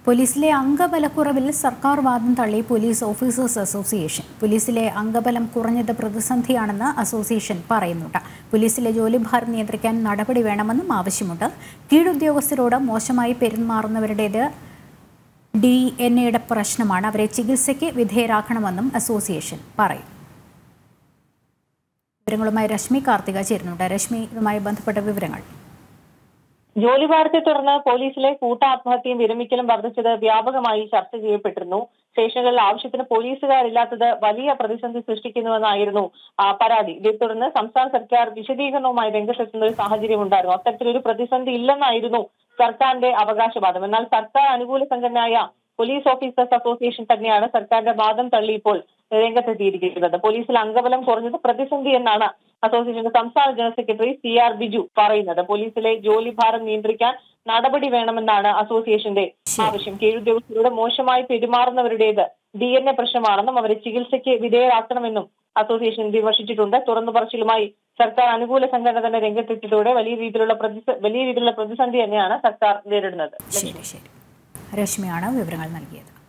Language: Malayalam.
പോലീസിലെ അംഗബലക്കുറവിൽ സർക്കാർ വാദം തള്ളി പോലീസ് ഓഫീസേഴ്സ് അസോസിയേഷൻ പോലീസിലെ അംഗബലം കുറഞ്ഞത് പ്രതിസന്ധിയാണെന്ന് അസോസിയേഷൻ പറയുന്നുണ്ട് പോലീസിലെ ജോലിഭാരം നിയന്ത്രിക്കാൻ നടപടി വേണമെന്നും ആവശ്യമുണ്ട് കീഴുദ്യോഗസ്ഥരോട് മോശമായി പെരുമാറുന്നവരുടേത് ഡി എൻ എയുടെ പ്രശ്നമാണ് അവരെ ചികിത്സയ്ക്ക് വിധേയരാക്കണമെന്നും അസോസിയേഷൻ പറയും വിവരങ്ങളുമായി രശ്മി കാർത്തിക ചേരുന്നുണ്ട് രശ്മി ഇതുമായി ബന്ധപ്പെട്ട വിവരങ്ങൾ ജോലിഭാരത്തെ തുടർന്ന് പോലീസിലെ കൂട്ടാത്മഹത്യയും വിരമിക്കലും വർദ്ധിച്ചത് വ്യാപകമായി ചർച്ച ചെയ്യപ്പെട്ടിരുന്നു സ്റ്റേഷനുകളിൽ ആവശ്യത്തിന് പോലീസുകാരില്ലാത്തത് വലിയ പ്രതിസന്ധി സൃഷ്ടിക്കുന്നുവെന്നായിരുന്നു ആ, പരാതി ഇതേ തുടർന്ന് സംസ്ഥാന സർക്കാർ വിശദീകരണവുമായി രംഗത്തെത്തുന്ന ഒരു സാഹചര്യം ഉണ്ടായിരുന്നു അത്തരത്തിലൊരു പ്രതിസന്ധി ഇല്ലെന്നായിരുന്നു സർക്കാരിന്റെ അവകാശവാദം എന്നാൽ സർക്കാർ അനുകൂല സംഘടനയായ പോലീസ് ഓഫീസേഴ്സ് അസോസിയേഷൻ തന്നെയാണ് സർക്കാരിന്റെ വാദം തള്ളി ഇപ്പോൾ രംഗത്തെത്തിയിരിക്കുന്നത് പോലീസിൽ അംഗബലം കുറഞ്ഞത് പ്രതിസന്ധി എന്നാണ് അസോസിയേഷന്റെ സംസ്ഥാന general secretary C R Biju പറയുന്നത് പോലീസിലെ ജോലിഭാരം നിയന്ത്രിക്കാൻ നടപടി വേണമെന്നാണ് അസോസിയേഷന്റെ ആവശ്യം കീഴുദ്യോഗസ്ഥരോട് മോശമായി പെരുമാറുന്നവരുടേത് ഡി എൻ എ പ്രശ്നമാണെന്നും അവരെ ചികിത്സയ്ക്ക് വിധേയരാക്കണമെന്നും അസോസിയേഷൻ വിമർശിച്ചിട്ടുണ്ട് തുറന്നു പറച്ചിലുമായി സർക്കാർ അനുകൂല സംഘടന തന്നെ രംഗത്തെത്തിയതോടെ വലിയ രീതിയിലുള്ള പ്രതിസ- വലിയ രീതിയിലുള്ള പ്രതിസന്ധി തന്നെയാണ് സർക്കാർ നേരിടുന്നത് ശരി ശരി രശ്മിയാണ് വിവരങ്ങൾ നൽകിയത്